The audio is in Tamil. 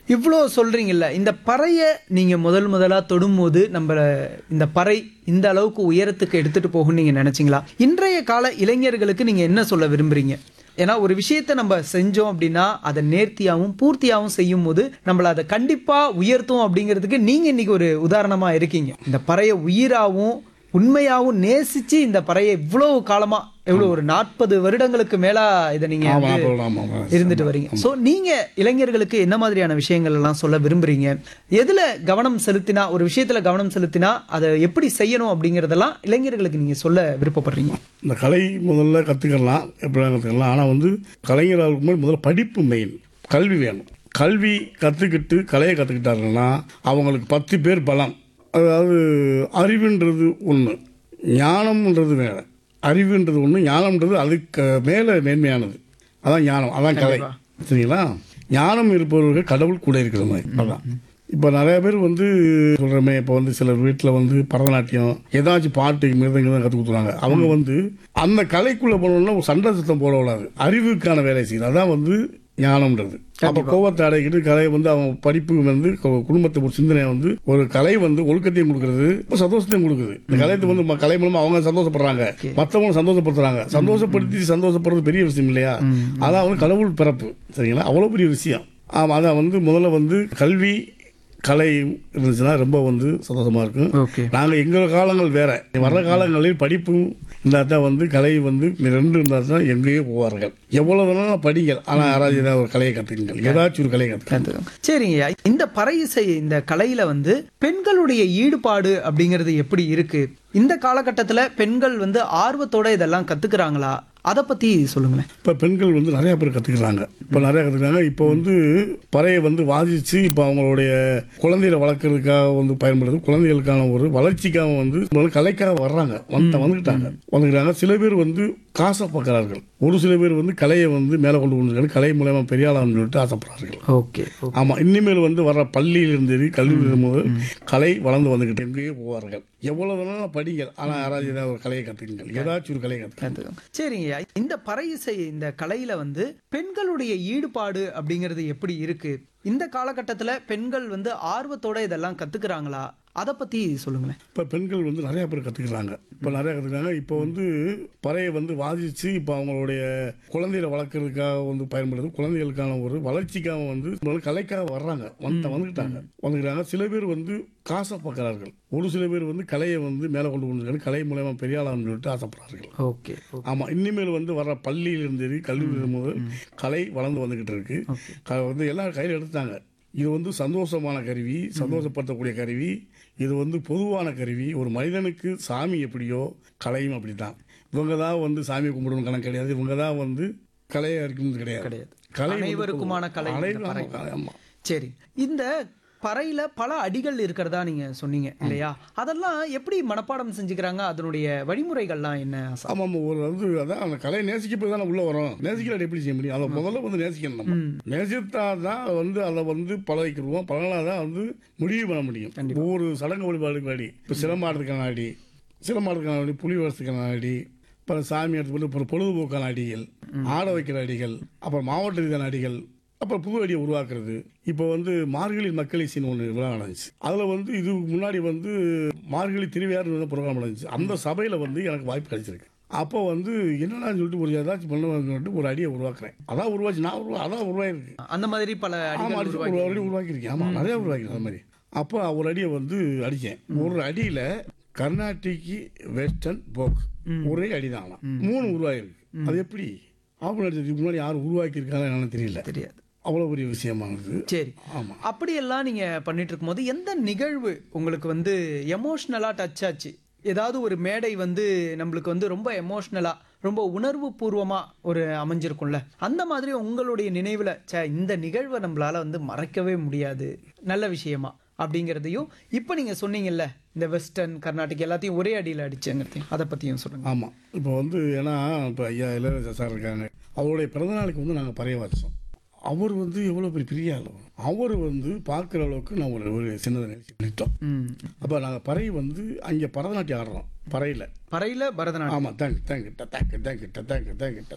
இவ்வளோ சொல்றீங்கல்ல இந்த பறையை நீங்க முதல் முதலா தொடும்போது நம்ம இந்த பறை இந்த அளவுக்கு உயரத்துக்கு எடுத்துட்டு போகும்னு நீங்க நினைச்சீங்களா இன்றைய கால இளைஞர்களுக்கு நீங்க என்ன சொல்ல விரும்புறீங்க ஏன்னா ஒரு விஷயத்தை நம்ம செஞ்சோம் அப்படின்னா அதை நேர்த்தியாகவும் பூர்த்தியாகவும் செய்யும் போது நம்மள அதை கண்டிப்பா உயர்த்தும் அப்படிங்கிறதுக்கு நீங்க இன்னைக்கு ஒரு உதாரணமா இருக்கீங்க இந்த பறையை உயிராகவும் உண்மையாகவும் நேசிச்சு இந்த பறையை இவ்வளவு காலமா எவ்வளவு ஒரு நாற்பது வருடங்களுக்கு மேலா இதை நீங்க ஆமா வந்து ஆமா ஆமா இருந்துட்டு வரீங்க சோ நீங்க இளைஞர்களுக்கு என்ன மாதிரியான விஷயங்கள் எல்லாம் சொல்ல விரும்புறீங்க எதுல கவனம் செலுத்தினா ஒரு விஷயத்துல கவனம் செலுத்தினா அதை எப்படி செய்யணும் அப்படிங்கறதெல்லாம் இளைஞர்களுக்கு நீங்க சொல்ல விருப்பப்படுறீங்க இந்த கலை முதல்ல கற்றுக்கலாம் எப்படிலாம் கற்றுக்கலாம் ஆனால் வந்து கலைஞர்களுக்கு முன்னாடி முதல்ல படிப்பு மெயின் கல்வி வேணும் கல்வி கற்றுக்கிட்டு கலையை கற்றுக்கிட்டாருன்னா அவங்களுக்கு பத்து பேர் பலம் அதாவது அறிவுன்றது ஒன்று ஞானம்ன்றது வேற அறிவுன்றது ஒன்று ஞானம்ன்றது அதுக்கு மேலே மேன்மையானது அதான் ஞானம் அதான் கலை சரிங்களா ஞானம் இருப்பவர்கள் கடவுள் கூட இருக்கிற மாதிரி அதான் இப்போ நிறைய பேர் வந்து சொல்கிறோமே இப்போ வந்து சிலர் வீட்டில் வந்து பரதநாட்டியம் ஏதாச்சும் பாட்டு மிருதங்க கற்றுக் கொடுத்துருவாங்க அவங்க வந்து அந்த கலைக்குள்ளே போனோம்னா ஒரு சண்டை சத்தம் போட விடாது அறிவுக்கான வேலை செய்யுது அதான் வந்து ஞானம்ன்றது அப்போ கோவத்தை அடைக்கிட்டு கலை வந்து அவங்க படிப்பு வந்து கு- குடும்பத்தை ஒரு சிந்தனையை வந்து ஒரு கலை வந்து ஒழுக்கத்தையும் கொடுக்கறது இப்போ சந்தோஷத்தையும் கொடுக்குது இந்த கலையத்தை வந்து ம- கலை மூலமா அவங்க சந்தோஷப்படுறாங்க மற்றவங்க சந்தோஷப்படுத்துறாங்க சந்தோஷப்படுத்தி சந்தோஷப்படுறது பெரிய விஷயம் இல்லையா அதான் வந்து கடவுள் பிறப்பு சரிங்களா அவ்வளோ பெரிய விஷயம் ஆமாம் அதான் வந்து முதல்ல வந்து கல்வி கலை இருந்துச்சுன்னா ரொம்ப வந்து சந்தோஷமா இருக்கும் ஓகே நாங்கள் எங்கள் காலங்கள் வேற வர்ற காலங்களில் படிப்பும் இருந்தால் தான் வந்து கலை வந்து இந்த ரெண்டு இருந்தால் தான் எங்கேயோ போவார்கள் எவ்வளவு வேணாலும் படிங்கள் ஆனால் யாராவது ஏதாவது ஒரு கலையை கற்றுக்குங்கள் ஏதாச்சும் ஒரு கலையை கற்றுக்கங்க சரிங்க இந்த பறை இசை இந்த கலையில வந்து பெண்களுடைய ஈடுபாடு அப்படிங்கிறது எப்படி இருக்கு இந்த காலகட்டத்துல பெண்கள் வந்து ஆர்வத்தோட இதெல்லாம் கத்துக்கிறாங்களா அதை பத்தி சொல்லுங்களேன் இப்போ பெண்கள் வந்து நிறைய பேர் கற்றுக்கிறாங்க இப்போ நிறைய கற்றுக்கிறாங்க இப்போ வந்து பறையை வந்து வாதிச்சு இப்போ அவங்களுடைய குழந்தைகளை வளர்க்குறதுக்காக வந்து பயன்படுது குழந்தைகளுக்கான ஒரு வளர்ச்சிக்காக வந்து முதல்ல கலைக்காக வர்றாங்க வந்து வந்துக்கிட்டாங்க வந்துக்கிறாங்க சில பேர் வந்து காசை பார்க்குறார்கள் ஒரு சில பேர் வந்து கலையை வந்து மேலே கொண்டு வந்துருக்காங்க கலை மூலயமா பெரிய ஆளாகணும்னு சொல்லிட்டு ஆசைப்படுறார்கள் ஓகே ஆமாம் இனிமேல் வந்து வர்ற பள்ளியிலிருந்து சரி கல்லூரியிலும் முதல் கலை வளர்ந்து வந்துக்கிட்டு எங்கேயோ போவார்கள் எவ்வளவு வேணாலும் படிங்கள் ஆனால் யாராவது ஏதாவது ஒரு கலையை கற்றுக்குங்கள் ஏதாச்சும் ஒரு கலையை கற்றுக்கங்க சரிங்க இந்த பறை இசை இந்த கலையில வந்து பெண்களுடைய ஈடுபாடு அப்படிங்கிறது எப்படி இருக்கு இந்த காலகட்டத்துல பெண்கள் வந்து ஆர்வத்தோட இதெல்லாம் கத்துக்கிறாங்களா அதை பத்தி சொல்லுங்களேன் இப்போ பெண்கள் வந்து நிறைய பேர் கற்றுக்கிறாங்க இப்போ நிறைய கற்றுக்கிறாங்க இப்போ வந்து பறையை வந்து வாதிச்சு இப்போ அவங்களுடைய குழந்தைகளை வளர்க்குறதுக்காக வந்து பயன்படுது குழந்தைகளுக்கான ஒரு வளர்ச்சிக்காக வந்து முதல்ல கலைக்காக வர்றாங்க வந்து வந்துக்கிட்டாங்க வந்துக்கிறாங்க சில பேர் வந்து காசை பார்க்குறார்கள் ஒரு சில பேர் வந்து கலையை வந்து மேலே கொண்டு வந்துருக்காங்க கலை மூலயமா பெரிய ஆளாகணும்னு சொல்லிட்டு ஆசைப்படுறார்கள் ஓகே ஆமாம் இனிமேல் வந்து வர்ற பள்ளியிலிருந்து சரி கல்லூரியிலும் முதல் கலை வளர்ந்து வந்துக்கிட்டு இருக்கு க- வந்து எல்லாரும் கையில் எடுத்தாங்க இது வந்து சந்தோஷமான கருவி சந்தோஷப்படுத்தக்கூடிய கருவி இது வந்து பொதுவான கருவி ஒரு மனிதனுக்கு சாமி எப்படியோ கலையும் அப்படித்தான் இவங்க தான் வந்து சாமி கும்பிடணும் கணக்கு கிடையாது இவங்க தான் வந்து கலையை இருக்கணும் கிடையாது கிடையாது. கலை வந்து அனைவருக்குமான பொது. கலை இந்த அனைவரும் பறை. ஆமா, ஆமா சரி இந்த பறையில பல அடிகள் இருக்கிறதா நீங்க சொன்னீங்க இல்லையா அதெல்லாம் எப்படி மனப்பாடம் செஞ்சுக்கிறாங்க அதனுடைய வழிமுறைகள்லாம் என்ன ஆசா? ஆமாம் ஆமாம் ஒரு வந்து அதான் அந்த கலையை நேசிக்க போய் தானே உள்ள வரும் நேசிக்கல எப்படி செய்ய முடியும் அதை முதல்ல வந்து நேசிக்கணும் நம்ம நேசித்தா தான் வந்து அதை வந்து பழகிக்கிடுவோம் பழகினா தான் வந்து முடிவு பண்ண முடியும் ஒவ்வொரு சடங்கு வழிபாடுக்கு அடி இப்போ சிலம்பாடுறதுக்கான அடி சிலம்பாடுறதுக்கான அடி புலி வருஷத்துக்கான அடி அப்புறம் சாமி எடுத்து போட்டு அப்புறம் பொழுதுபோக்கான அடிகள் ஆட வைக்கிற அடிகள் அப்புறம் மாவட்ட ரீதியான அடிகள் அப்புறம் புது அடியை உருவாக்குறது இப்போ வந்து மார்கழி மக்களிசின்னு ஒன்று விழா நடந்துச்சு அதில் வந்து இதுக்கு முன்னாடி வந்து மார்கழி திருவிழான்னு ப்ரோக்ராம் நடந்துச்சு அந்த சபையில் வந்து எனக்கு வாய்ப்பு கிடைச்சிருக்கு அப்போ வந்து என்னடான்னு சொல்லிட்டு ஒரு ஏதாச்சும் பண்ணுவாங்கன்னு சொல்லிட்டு ஒரு அடியை உருவாக்குறேன் அதான் உருவாச்சு நான் உருவா அதான் உருவாயிருக்கு அந்த மாதிரி பல ஆமாம் அடிகள் அடிச்சு உருவாக்கி ஒரு அடி உருவாக்கியிருக்கேன் ஆமாம் நிறையா உருவாக்கிருக்கேன் அது மாதிரி அப்போ ஒரு அடியை வந்து அடித்தேன் ஒரு அடியில் கர்நாடிக்கு வெஸ்டர்ன் போக் ஒரே அடி தான் ஆனா. மூணு உருவாயிருக்கு அது எப்படி ஆப்பிள் அடிச்சதுக்கு முன்னாடி யாரும் உருவாக்கியிருக்காங்க என்னன்னு தெரியல தெரியாது அவ்வளோ பெரிய விஷயமானது சரி ஆமாம் அப்படியெல்லாம் நீங்க பண்ணிட்டு இருக்கும்போது எந்த நிகழ்வு உங்களுக்கு வந்து எமோஷ்னலா டச் ஆச்சு ஏதாவது ஒரு மேடை வந்து நம்மளுக்கு வந்து ரொம்ப எமோஷ்னலா ரொம்ப உணர்வு பூர்வமா ஒரு அமைஞ்சிருக்கும்ல அந்த மாதிரி உங்களுடைய நினைவுல ச்சே இந்த நிகழ்வை நம்மளால வந்து மறக்கவே முடியாது நல்ல விஷயமா அப்படிங்கிறதையும் இப்போ நீங்க சொன்னீங்கல்ல இந்த வெஸ்டர்ன் கர்நாடிக் எல்லாத்தையும் ஒரே அடியில் அடிச்சேங்கிறதையும் அதை பத்தியும் சொல்லுங்க ஆமாம் இப்போ வந்து ஏன்னா இப்போ ஐயா இளையராஜா சார் இருக்காங்க அவருடைய பிறந்தநாளுக்கு வந்து நாங்கள் பறைய வாசித்தோம் அவர் வந்து எவ்வளோ பெரிய பெரிய ஆள் அவர் வந்து பார்க்குற அளவுக்கு நான் ஒரு ஒரு சின்னதை நினைச்சு பண்ணிட்டோம் ம் அப்போ நாங்கள் பறை வந்து அங்கே பரதநாட்டியம் ஆடுறோம் பறையில் பறையில பரதநாட்டியம் ஆமாம் thank thank thank thank thank thank